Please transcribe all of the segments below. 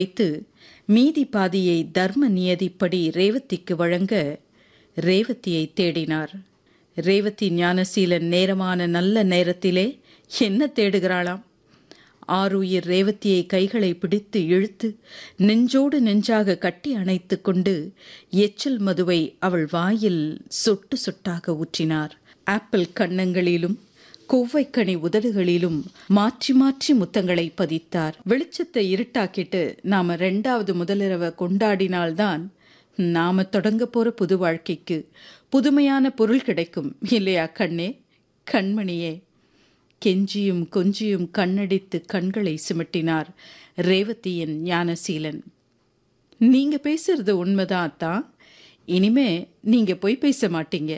வைத்து மீதி பாதியை தர்ம நியதிப்படி ரேவதிக்கு வழங்க ரேவதியை தேடினார் ரேவதி ஞானசீலன் நேரமான நல்ல நேரத்திலே என்ன தேடுகிறாளாம் ஆருயிர் ரேவதியை கைகளை பிடித்து இழுத்து நெஞ்சோடு நெஞ்சாக கட்டி அணைத்து கொண்டு எச்சில் மதுவை அவள் வாயில் சொட்டு சொட்டாக ஊற்றினார் ஆப்பிள் கன்னங்களிலும் கொவ்வைக்கனி உதடுகளிலும் மாற்றி மாற்றி முத்தங்களை பதித்தார் வெளிச்சத்தை இருட்டாக்கிட்டு நாம ரெண்டாவது முதலிரவை கொண்டாடினால்தான் நாம தொடங்க போற புது வாழ்க்கைக்கு புதுமையான பொருள் கிடைக்கும் இல்லையா கண்ணே கண்மணியே கெஞ்சியும் கொஞ்சியும் கண்ணடித்து கண்களை சிமிட்டினார் ரேவதியின் ஞானசீலன் நீங்க பேசுறது உண்மைதான் அத்தான் இனிமே நீங்க போய் பேச மாட்டீங்க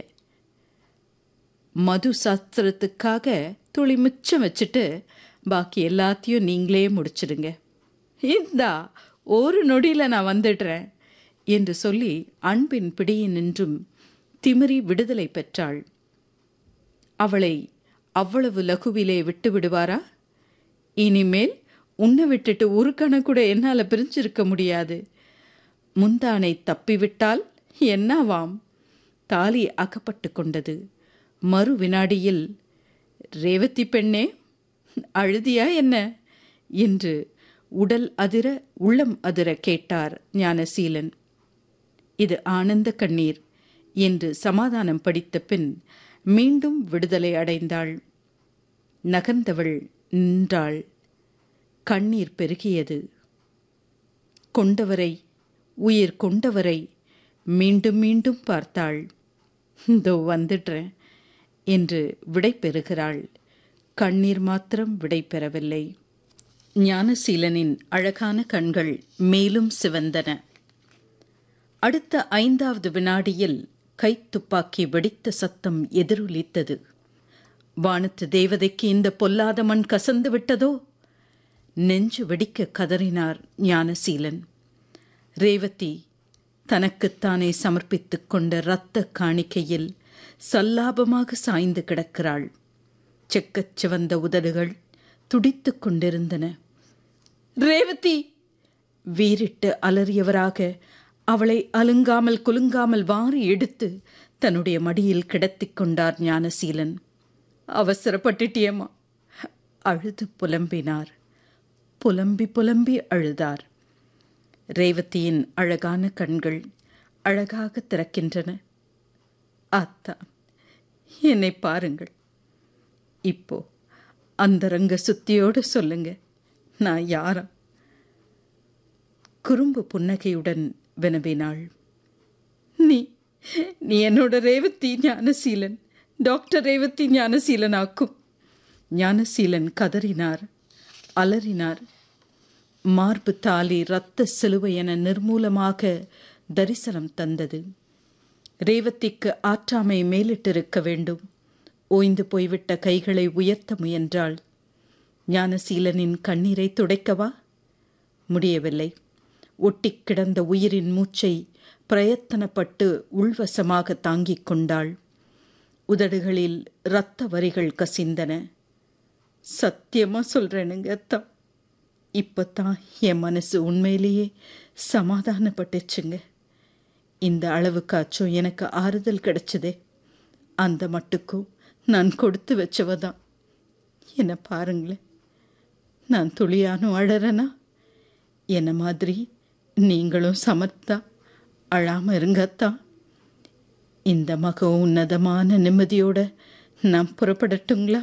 மது சாஸ்திரத்துக்காக துளி மிச்சம் வச்சுட்டு பாக்கி எல்லாத்தையும் நீங்களே முடிச்சிடுங்க இந்தா ஒரு நொடியில் நான் வந்துடுறேன் என்று சொல்லி அன்பின் பிடியில் நின்றும் திமிரி விடுதலை பெற்றாள் அவளை அவ்வளவு லகுவிலே விட்டு விடுவாரா இனிமேல் உன்னை விட்டுட்டு ஒரு கணக்கூட என்னால் பிரிஞ்சிருக்க முடியாது முந்தானை தப்பிவிட்டால் என்னவாம் தாலி அகப்பட்டு கொண்டது மறு வினாடியில் ரேவதி பெண்ணே அழுதியா என்ன என்று உடல் அதிர உள்ளம் அதிர கேட்டார் ஞானசீலன் இது ஆனந்த கண்ணீர் என்று சமாதானம் படித்த பின் மீண்டும் விடுதலை அடைந்தாள் நகர்ந்தவள் நின்றாள் கண்ணீர் பெருகியது கொண்டவரை உயிர் கொண்டவரை மீண்டும் மீண்டும் பார்த்தாள் இதோ வந்துடுறேன் என்று விடை பெறுகிறாள் கண்ணீர் மாத்திரம் விடை பெறவில்லை ஞானசீலனின் அழகான கண்கள் மேலும் சிவந்தன அடுத்த ஐந்தாவது வினாடியில் கைத்துப்பாக்கி வெடித்த சத்தம் எதிரொலித்தது வானத்து தேவதைக்கு இந்த பொல்லாத மண் கசந்து விட்டதோ நெஞ்சு வெடிக்க கதறினார் ஞானசீலன் ரேவதி தனக்குத்தானே சமர்ப்பித்துக் கொண்ட இரத்த காணிக்கையில் சல்லாபமாக சாய்ந்து கிடக்கிறாள் செக்கச் சிவந்த உதடுகள் துடித்துக் கொண்டிருந்தன ரேவதி வீறிட்டு அலறியவராக அவளை அலுங்காமல் குலுங்காமல் வாரி எடுத்து தன்னுடைய மடியில் கிடத்திக் கொண்டார் ஞானசீலன் அவசரப்பட்டுட்டியம்மா அழுது புலம்பினார் புலம்பி புலம்பி அழுதார் ரேவதியின் அழகான கண்கள் அழகாக திறக்கின்றன அத்தா என்னை பாருங்கள் இப்போ அந்த ரங்க சுத்தியோடு சொல்லுங்க நான் யாரா குறும்பு புன்னகையுடன் வினவினாள் நீ நீ என்னோட ரேவதி ஞானசீலன் டாக்டர் ரேவதி ஞானசீலன் ஆக்கும் ஞானசீலன் கதறினார் அலறினார் மார்பு தாலி இரத்த சிலுவை என நிர்மூலமாக தரிசனம் தந்தது ரேவதிக்கு ஆற்றாமை மேலிட்டிருக்க வேண்டும் ஓய்ந்து போய்விட்ட கைகளை உயர்த்த முயன்றாள் ஞானசீலனின் கண்ணீரை துடைக்கவா முடியவில்லை ஒட்டிக் கிடந்த உயிரின் மூச்சை பிரயத்தனப்பட்டு உள்வசமாக தாங்கிக் கொண்டாள் உதடுகளில் இரத்த வரிகள் கசிந்தன சத்தியமா சொல்றேனுங்க அத்தான் இப்போத்தான் என் மனசு உண்மையிலேயே சமாதானப்பட்டுச்சுங்க இந்த அளவுக்காச்சும் எனக்கு ஆறுதல் கிடைச்சதே அந்த மட்டுக்கும் நான் கொடுத்து வச்சவ தான் என்னை பாருங்களேன் நான் துளியானும் அழறனா என்ன மாதிரி நீங்களும் சமத்தா அழாம இருங்கத்தான் இந்த மக உன்னதமான நிம்மதியோட நான் புறப்படட்டுங்களா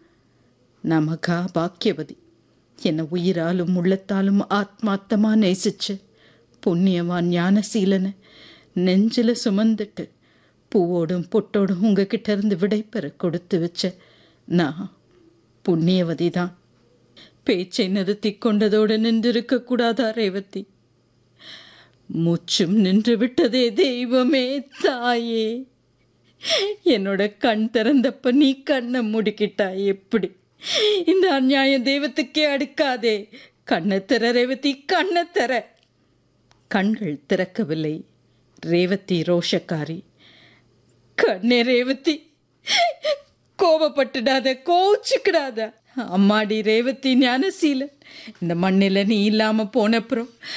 நமக்கா பாக்கியவதி என்னை உயிராலும் உள்ளத்தாலும் ஆத்மாத்தமா நேசிச்சு புண்ணியவான் ஞானசீலனை நெஞ்சில் சுமந்துட்டு பூவோடும் பொட்டோடும் உங்ககிட்ட இருந்து விடைபெற கொடுத்து வச்ச நான் புண்ணியவதி தான் பேச்சை நிறுத்தி கொண்டதோடு நின்றிருக்க கூடாதா ரேவதி மூச்சும் நின்று விட்டதே தெய்வமே தாயே என்னோட கண் திறந்தப்ப நீ கண்ணை முடிக்கிட்டாய் எப்படி இந்த அநியாயம் தெய்வத்துக்கே அடுக்காதே கண்ணை திற ரேவதி கண்ணை திற கண்கள் திறக்கவில்லை ரேவதி ரோஷக்காரி கண்ணே ரேவதி கோபப்பட்டுடாத கோச்சுக்கிடாத அம்மாடி ரேவதி ஞானசீலன் இந்த மண்ணில் நீ இல்லாமல் போனப்புறம்